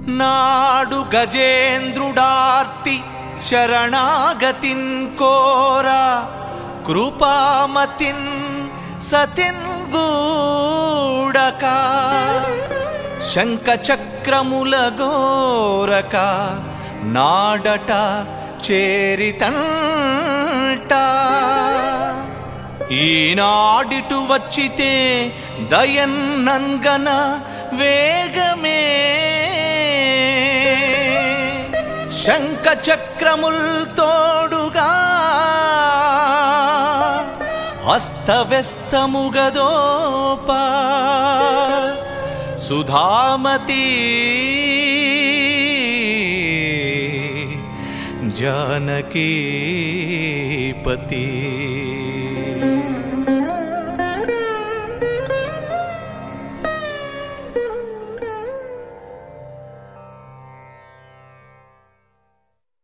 నాడు గజేంద్రుడార్తి శరణాగతిన్ కోరా కృపామతిన్ సతిన్ గూడక శంఖ చక్రముల గోరక నాడట చేరితంట ఈనాడిటు వచ్చితే దయన్నన్గన వేగమే శంఖ చక్రముల్ తోడుగా అస్తవ్యస్తముగదోపా సుధామతి జానకీపతి